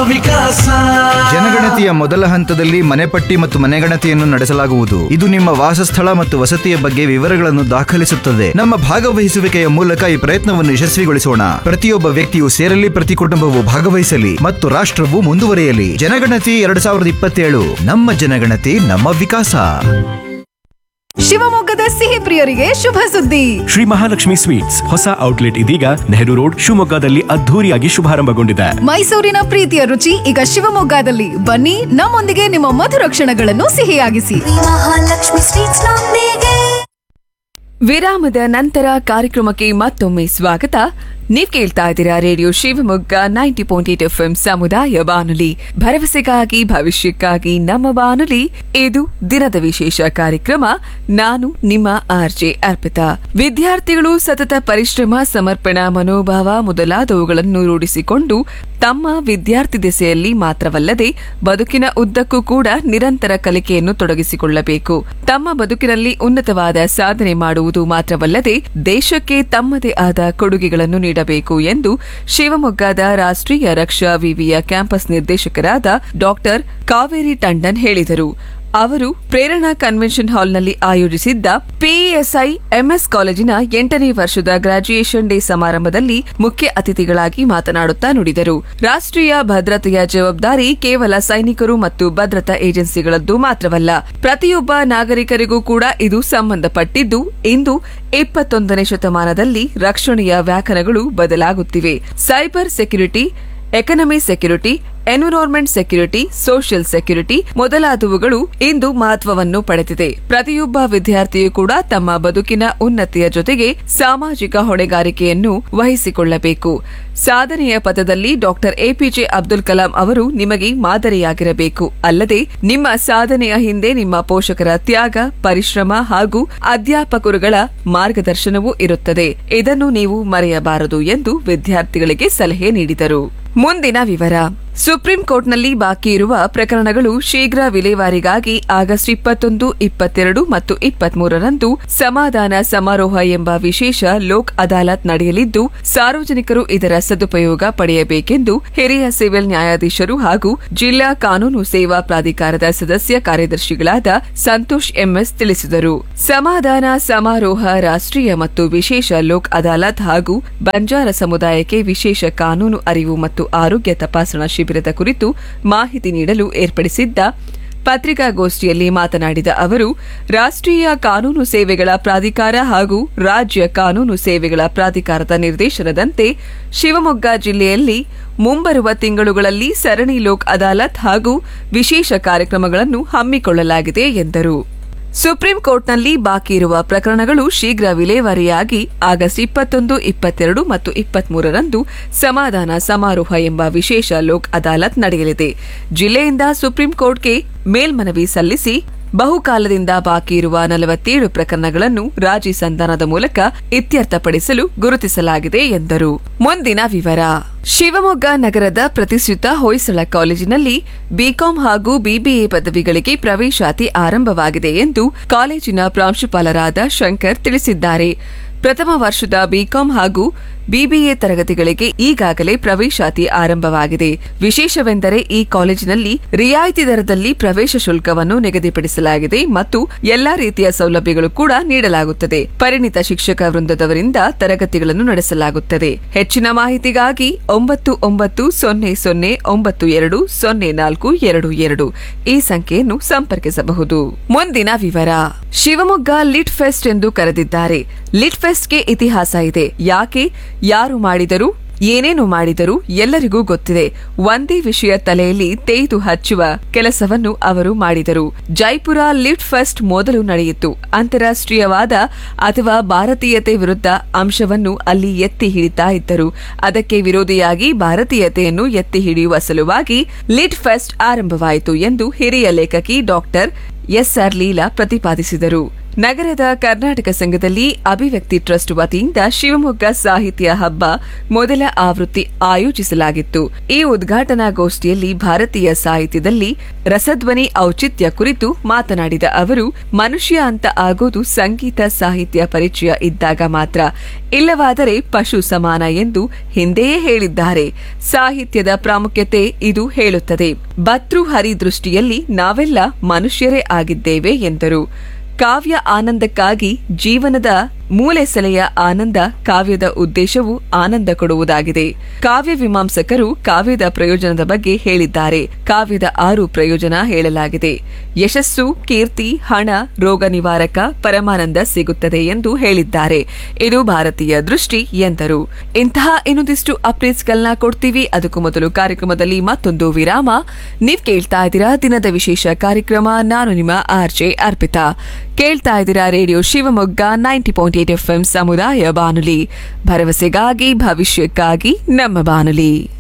ವಿಕಾಸ ಜನಗಣತಿಯ ಮೊದಲ ಹಂತದಲ್ಲಿ ಮನೆಪಟ್ಟಿ ಮತ್ತು ಮನೆಗಣತಿಯನ್ನು ನಡೆಸಲಾಗುವುದು ಇದು ನಿಮ್ಮ ವಾಸಸ್ಥಳ ಮತ್ತು ವಸತಿಯ ಬಗ್ಗೆ ವಿವರಗಳನ್ನು ದಾಖಲಿಸುತ್ತದೆ ನಮ್ಮ ಭಾಗವಹಿಸುವಿಕೆಯ ಮೂಲಕ ಈ ಪ್ರಯತ್ನವನ್ನು ಯಶಸ್ವಿಗೊಳಿಸೋಣ ಪ್ರತಿಯೊಬ್ಬ ವ್ಯಕ್ತಿಯು ಸೇರಲಿ ಪ್ರತಿ ಕುಟುಂಬವು ಭಾಗವಹಿಸಲಿ ಮತ್ತು ರಾಷ್ಟ್ರವು ಮುಂದುವರಿಯಲಿ ಜನಗಣತಿ ಎರಡ್ ಸಾವಿರದ ಇಪ್ಪತ್ತೇಳು ನಮ್ಮ ಜನಗಣತಿ ನಮ್ಮ ವಿಕಾಸ ಶಿವಮೊಗ್ಗದ ಸಿಹಿ ಪ್ರಿಯರಿಗೆ ಶುಭ ಸುದ್ದಿ ಶ್ರೀ ಮಹಾಲಕ್ಷ್ಮಿ ಸ್ವೀಟ್ಸ್ ಹೊಸ ಔಟ್ಲೆಟ್ ಇದೀಗ ನೆಹರು ರೋಡ್ ಶಿವಮೊಗ್ಗದಲ್ಲಿ ಅದ್ಧೂರಿಯಾಗಿ ಶುಭಾರಂಭಗೊಂಡಿದೆ ಮೈಸೂರಿನ ಪ್ರೀತಿಯ ರುಚಿ ಈಗ ಶಿವಮೊಗ್ಗದಲ್ಲಿ ಬನ್ನಿ ನಮ್ಮೊಂದಿಗೆ ನಿಮ್ಮ ಮಧುರ ಕ್ಷಣಗಳನ್ನು ಸಿಹಿಯಾಗಿಸಿ ಮಹಾಲಕ್ಷ್ಮಿ ಸ್ವೀಟ್ಸ್ ನೊಂದಿಗೆ ವಿರಾಮದ ನಂತರ ಕಾರ್ಯಕ್ರಮಕ್ಕೆ ಮತ್ತೊಮ್ಮೆ ಸ್ವಾಗತ ನೀವ್ ಕೇಳ್ತಾ ಇದ್ದೀರಾ radio Shivamogga ninety point eight F ಸಮುದಾಯ ಬಾನುಲಿ ಭರವಸೆಗಾಗಿ ಭವಿಷ್ಯಕ್ಕಾಗಿ ನಮ್ಮ ಬಾನುಲಿ ಇದು ದಿನದ ವಿಶೇಷ ಕಾರ್ಯಕ್ರಮ ನಾನು ನಿಮ್ಮ ಆರ್ಜೆ ಅರ್ಪಿತಾ ವಿದ್ಯಾರ್ಥಿಗಳು ಸತತ ಪರಿಶ್ರಮ ಸಮರ್ಪಣಾ ಮನೋಭಾವ ಮೊದಲಾದವುಗಳನ್ನು ರೂಢಿಸಿಕೊಂಡು ತಮ್ಮ ವಿದ್ಯಾರ್ಥಿ ದೆಸೆಯಲ್ಲಿ ಮಾತ್ರವಲ್ಲದೆ ಬದುಕಿನ ಉದ್ದಕ್ಕೂ ಕೂಡ ನಿರಂತರ ಕಲಿಕೆಯನ್ನು ತೊಡಗಿಸಿಕೊಳ್ಳಬೇಕು ತಮ್ಮ ಬದುಕಿನಲ್ಲಿ ಉನ್ನತವಾದ ಸಾಧನೆ ಮಾಡುವುದು ಮಾತ್ರವಲ್ಲದೆ ದೇಶಕ್ಕೆ ತಮ್ಮದೇ ಆದ ಕೊಡುಗೆಗಳನ್ನು ನೀಡಬೇಕು ಎಂದು ಶಿವಮೊಗ್ಗದ ರಾಷ್ಟ್ರೀಯ ರಕ್ಷಾ ವಿವಿಯ ಕ್ಯಾಂಪಸ್ ನಿರ್ದೇಶಕರಾದ ಡಾಕ್ಟರ್ ಕಾವೇರಿ ಟಂಡನ್ ಹೇಳಿದರು ಅವರು ಪ್ರೇರಣಾ ಕನ್ವೆನ್ಷನ್ ಹಾಲ್ನಲ್ಲಿ ಆಯೋಜಿಸಿದ್ದ ಪಿಇಎಸ್ಐ ಎಂಎಸ್ ಕಾಲೇಜಿನ ಎಂಟನೇ ವರ್ಷದ ಗ್ರಾಜ್ಯುಯೇಷನ್ ಡೇ ಸಮಾರಂಭದಲ್ಲಿ ಮುಖ್ಯ ಅತಿಥಿಗಳಾಗಿ ಮಾತನಾಡುತ್ತಾ ನುಡಿದರು ರಾಷ್ಟ್ರೀಯ ಭದ್ರತೆಯ ಜವಾಬ್ದಾರಿ ಕೇವಲ ಸೈನಿಕರು ಮತ್ತು ಭದ್ರತಾ ಏಜೆನ್ಸಿಗಳದ್ದು ಮಾತ್ರವಲ್ಲ ಪ್ರತಿಯೊಬ್ಬ ನಾಗರಿಕರಿಗೂ ಕೂಡ ಇದು ಸಂಬಂಧಪಟ್ಟಿದ್ದು ಇಂದು ಇಪ್ಪತ್ತೊಂದನೇ ಶತಮಾನದಲ್ಲಿ ರಕ್ಷಣೆಯ ವ್ಯಾಖ್ಯಾನಗಳು ಬದಲಾಗುತ್ತಿವೆ cyber security economy security environment security social security ಮೊದಲಾದವುಗಳು ಇಂದು ಮಹತ್ವವನ್ನು ಪಡೆದಿದೆ ಪ್ರತಿಯೊಬ್ಬ ವಿದ್ಯಾರ್ಥಿಯೂ ಕೂಡ ತಮ್ಮ ಬದುಕಿನ ಉನ್ನತಿಯ ಜೊತೆಗೆ ಸಾಮಾಜಿಕ ಹೊಣೆಗಾರಿಕೆಯನ್ನು ವಹಿಸಿಕೊಳ್ಳಬೇಕು ಸಾಧನೆಯ ಪಥದಲ್ಲಿ ಡಾಕ್ಟರ್ ಎಪಿಜೆ ಅಬ್ದುಲ್ ಕಲಾಂ ಅವರು ನಿಮಗೆ ಮಾದರಿಯಾಗಿರಬೇಕು ಅಲ್ಲದೆ ನಿಮ್ಮ ಸಾಧನೆಯ ಹಿಂದೆ ನಿಮ್ಮ ಪೋಷಕರ ತ್ಯಾಗ ಪರಿಶ್ರಮ ಹಾಗೂ ಅಧ್ಯಾಪಕರುಗಳ ಮಾರ್ಗದರ್ಶನವೂ ಇರುತ್ತದೆ ಇದನ್ನು ನೀವು ಮರೆಯಬಾರದು ಎಂದು ವಿದ್ಯಾರ್ಥಿಗಳಿಗೆ ಸಲಹೆ ನೀಡಿದರು ಮುಂದಿನ ವಿವರ ಸುಪ್ರೀಂ ಕೋರ್ಟ್ನಲ್ಲಿ ಬಾಕಿ ಇರುವ ಪ್ರಕರಣಗಳು ಶೀಘ್ರ ವಿಲೇವಾರಿಗಾಗಿ ಆಗಸ್ಟ್ ಇಪ್ಪತ್ತೊಂದು ಇಪ್ಪತ್ತೆರಡು ಮತ್ತು ಇಪ್ಪತ್ಮೂರರಂದು ಸಮಾಧಾನ ಸಮಾರೋಹ ಎಂಬ ವಿಶೇಷ ಲೋಕ್ ಅದಾಲತ್ ನಡೆಯಲಿದ್ದು ಸಾರ್ವಜನಿಕರು ಇದರ ಸದುಪಯೋಗ ಪಡೆಯಬೇಕೆಂದು ಹಿರಿಯ ಸಿವಿಲ್ ನ್ಯಾಯಾಧೀಶರು ಹಾಗೂ ಜಿಲ್ಲಾ ಕಾನೂನು ಸೇವಾ ಪ್ರಾಧಿಕಾರದ ಸದಸ್ಯ ಕಾರ್ಯದರ್ಶಿಗಳಾದ ಸಂತೋಷ್ ಎಂಎಸ್ ತಿಳಿಸಿದರು ಸಮಾಧಾನ ಸಮಾರೋಹ ರಾಷ್ಟ್ರೀಯ ಮತ್ತು ವಿಶೇಷ ಲೋಕ್ ಅದಾಲತ್ ಹಾಗೂ ಬಂಜಾರ ಸಮುದಾಯಕ್ಕೆ ವಿಶೇಷ ಕಾನೂನು ಅರಿವು ಮತ್ತು ಆರೋಗ್ಯ ತಪಾಸಣಾ ಶಿಬಿರದ ಕುರಿತು ಮಾಹಿತಿ ನೀಡಲು ಏರ್ಪಡಿಸಿದ್ದ ಪತ್ರಿಕಾಗೋಷ್ಠಿಯಲ್ಲಿ ಮಾತನಾಡಿದ ಅವರು ರಾಷ್ಟ್ರೀಯ ಕಾನೂನು ಸೇವೆಗಳ ಪ್ರಾಧಿಕಾರ ಹಾಗೂ ರಾಜ್ಯ ಕಾನೂನು ಸೇವೆಗಳ ಪ್ರಾಧಿಕಾರದ ನಿರ್ದೇಶನದಂತೆ ಶಿವಮೊಗ್ಗ ಜಿಲ್ಲೆಯಲ್ಲಿ ಮುಂಬರುವ ತಿಂಗಳುಗಳಲ್ಲಿ ಸರಣಿ ಲೋಕ್ ಅದಾಲತ್ ಹಾಗೂ ವಿಶೇಷ ಕಾರ್ಯಕ್ರಮಗಳನ್ನು ಹಮ್ಮಿಕೊಳ್ಳಲಾಗಿದೆ ಎಂದರು ಸುಪ್ರೀಂ ಕೋರ್ಟ್ನಲ್ಲಿ ಬಾಕಿ ಇರುವ ಪ್ರಕರಣಗಳು ಶೀಘ್ರ ವಿಲೇವಾರಿಯಾಗಿ ಆಗಸ್ಟ್ ಇಪ್ಪತ್ತೊಂದು ಇಪ್ಪತ್ತೆರಡು ಮತ್ತು ಇಪ್ಪತ್ಮೂರರಂದು ಸಮಾಧಾನ ಸಮಾರೋಹ ಎಂಬ ವಿಶೇಷ ಲೋಕ್ ಅದಾಲತ್ ನಡೆಯಲಿದೆ ಜಿಲ್ಲೆಯಿಂದ ಸುಪ್ರೀಂ ಕೋರ್ಟ್ಗೆ ಮೇಲ್ಮನವಿ ಸಲ್ಲಿಸಿ ಬಹುಕಾಲದಿಂದ ಬಾಕಿ ಇರುವ ನಲವತ್ತೇಳು ಪ್ರಕರಣಗಳನ್ನು ರಾಜಿ ಸಂಧಾನದ ಮೂಲಕ ಇತ್ಯರ್ಥಪಡಿಸಲು ಗುರುತಿಸಲಾಗಿದೆ ಎಂದರು ಮುಂದಿನ ವಿವರ ಶಿವಮೊಗ್ಗ ನಗರದ ಪ್ರತಿಷ್ಠಿತ ಹೊಯ್ಸಳ ಕಾಲೇಜಿನಲ್ಲಿ ಬಿಕಾಂ ಹಾಗೂ ಬಿಬಿಎ ಪದವಿಗಳಿಗೆ ಪ್ರವೇಶಾತಿ ಆರಂಭವಾಗಿದೆ ಎಂದು ಕಾಲೇಜಿನ ಪ್ರಾಂಶುಪಾಲರಾದ ಶಂಕರ್ ತಿಳಿಸಿದ್ದಾರೆ ಪ್ರಥಮ ವರ್ಷದ ಬಿಕಾಂ ಹಾಗೂ ಬಿಬಿಎ ತರಗತಿಗಳಿಗೆ ಈಗಾಗಲೇ ಪ್ರವೇಶಾತಿ ಆರಂಭವಾಗಿದೆ ವಿಶೇಷವೆಂದರೆ ಈ ಕಾಲೇಜಿನಲ್ಲಿ ರಿಯಾಯಿತಿ ದರದಲ್ಲಿ ಪ್ರವೇಶ ಶುಲ್ಕವನ್ನು ನಿಗದಿಪಡಿಸಲಾಗಿದೆ ಮತ್ತು ಎಲ್ಲಾ ರೀತಿಯ ಸೌಲಭ್ಯಗಳು ಕೂಡ ನೀಡಲಾಗುತ್ತದೆ ಪರಿಣಿತ ಶಿಕ್ಷಕ ವೃಂದದವರಿಂದ ತರಗತಿಗಳನ್ನು ನಡೆಸಲಾಗುತ್ತದೆ ಹೆಚ್ಚಿನ ಮಾಹಿತಿಗಾಗಿ ಒಂಬತ್ತು ಒಂಬತ್ತು ಸೊನ್ನೆ ಸೊನ್ನೆ ಒಂಬತ್ತು ಎರಡು ಸೊನ್ನೆ ನಾಲ್ಕು ಎರಡು ಎರಡು ಈ ಸಂಖ್ಯೆಯನ್ನು ಸಂಪರ್ಕಿಸಬಹುದು ಮುಂದಿನ ವಿವರ ಶಿವಮೊಗ್ಗ ಲಿಟ್ ಫೆಸ್ಟ್ ಎಂದು ಕರೆದಿದ್ದಾರೆ ಲಿಟ್ ಫೆಸ್ಟ್ಗೆ ಇತಿಹಾಸ ಇದೆ ಯಾಕೆ ಯಾರು ಮಾಡಿದರು ಏನೇನು ಮಾಡಿದರು ಎಲ್ಲರಿಗೂ ಗೊತ್ತಿದೆ ಒಂದೇ ವಿಷಯ ತಲೆಯಲ್ಲಿ ತೇಯ್ದು ಹಚ್ಚುವ ಕೆಲಸವನ್ನು ಅವರು ಮಾಡಿದರು ಜೈಪುರ ಲಿಟ್ ಫೆಸ್ಟ್ ಮೊದಲು ನಡೆಯಿತು ಅಂತಾರಾಷ್ಟ್ರೀಯವಾದ ಅಥವಾ ಭಾರತೀಯತೆ ವಿರುದ್ಧ ಅಂಶವನ್ನು ಅಲ್ಲಿ ಎತ್ತಿ ಹಿಡಿತಾ ಇದ್ದರು ಅದಕ್ಕೆ ವಿರೋಧಿಯಾಗಿ ಭಾರತೀಯತೆಯನ್ನು ಎತ್ತಿ ಹಿಡಿಯುವ ಸಲುವಾಗಿ ಲಿಟ್ ಫೆಸ್ಟ್ ಆರಂಭವಾಯಿತು ಎಂದು ಹಿರಿಯ ಲೇಖಕಿ ಡಾಕ್ಟರ್ ಎಸ್ಆರ್ ಲೀಲಾ ಪ್ರತಿಪಾದಿಸಿದರು ನಗರದ ಕರ್ನಾಟಕ ಸಂಘದಲ್ಲಿ ಅಭಿವ್ಯಕ್ತಿ ಟ್ರಸ್ಟ್ ವತಿಯಿಂದ ಶಿವಮೊಗ್ಗ ಸಾಹಿತ್ಯ ಹಬ್ಬ ಮೊದಲ ಆವೃತ್ತಿ ಆಯೋಜಿಸಲಾಗಿತ್ತು ಈ ಉದ್ಘಾಟನಾಗೋಷ್ಠಿಯಲ್ಲಿ ಭಾರತೀಯ ಸಾಹಿತ್ಯದಲ್ಲಿ ರಸಧ್ವನಿ ಔಚಿತ್ಯ ಕುರಿತು ಮಾತನಾಡಿದ ಅವರು ಮನುಷ್ಯ ಅಂತ ಆಗೋದು ಸಂಗೀತ ಸಾಹಿತ್ಯ ಪರಿಚಯ ಇದ್ದಾಗ ಮಾತ್ರ ಇಲ್ಲವಾದರೆ ಪಶು ಸಮಾನ ಎಂದು ಹಿಂದೆಯೇ ಹೇಳಿದ್ದಾರೆ ಸಾಹಿತ್ಯದ ಪ್ರಾಮುಖ್ಯತೆ ಇದು ಹೇಳುತ್ತದೆ ಭರ್ತೃಹರಿ ದೃಷ್ಟಿಯಲ್ಲಿ ನಾವೆಲ್ಲ ಮನುಷ್ಯರೇ ಆಗಿದ್ದೇವೆ ಎಂದರು ಕಾವ್ಯ ಆನಂದಕ್ಕಾಗಿ ಜೀವನದ ಮೂಲೆ ಸೆಲೆಯ ಆನಂದ ಕಾವ್ಯದ ಉದ್ದೇಶವು ಆನಂದ ಕೊಡುವುದಾಗಿದೆ ಕಾವ್ಯ ಮೀಮಾಂಸಕರು ಕಾವ್ಯದ ಪ್ರಯೋಜನದ ಬಗ್ಗೆ ಹೇಳಿದ್ದಾರೆ ಕಾವ್ಯದ ಆರು ಪ್ರಯೋಜನ ಹೇಳಲಾಗಿದೆ ಯಶಸ್ಸು ಕೀರ್ತಿ ಹಣ ರೋಗ ನಿವಾರಕ ಪರಮಾನಂದ ಸಿಗುತ್ತದೆ ಎಂದು ಹೇಳಿದ್ದಾರೆ ಇದು ಭಾರತೀಯ ದೃಷ್ಟಿ ಎಂದರು ಇಂತಹ ಇನ್ನೊಂದಿಷ್ಟು ಅಪ್ಡೇಟ್ಸ್ಗಳನ್ನ ಕೊಡ್ತೀವಿ ಅದಕ್ಕೂ ಮೊದಲು ಕಾರ್ಯಕ್ರಮದಲ್ಲಿ ಮತ್ತೊಂದು ವಿರಾಮ ನೀವ್ ಕೇಳ್ತಾ ಇದ್ದೀರಾ ದಿನದ ವಿಶೇಷ ಕಾರ್ಯಕ್ರಮ ನಾನು ನಿಮ್ಮ ಆರ್ಜೆ ಅರ್ಪಿತಾ ಕೇಳ್ತಾ ಇದ್ದೀರಾ radio Shivamogga ninety point eight F ಸಮುದಾಯ ಬಾನುಲಿ ಭರವಸೆಗಾಗಿ ಭವಿಷ್ಯಕ್ಕಾಗಿ ನಮ್ಮ ಬಾನುಲಿ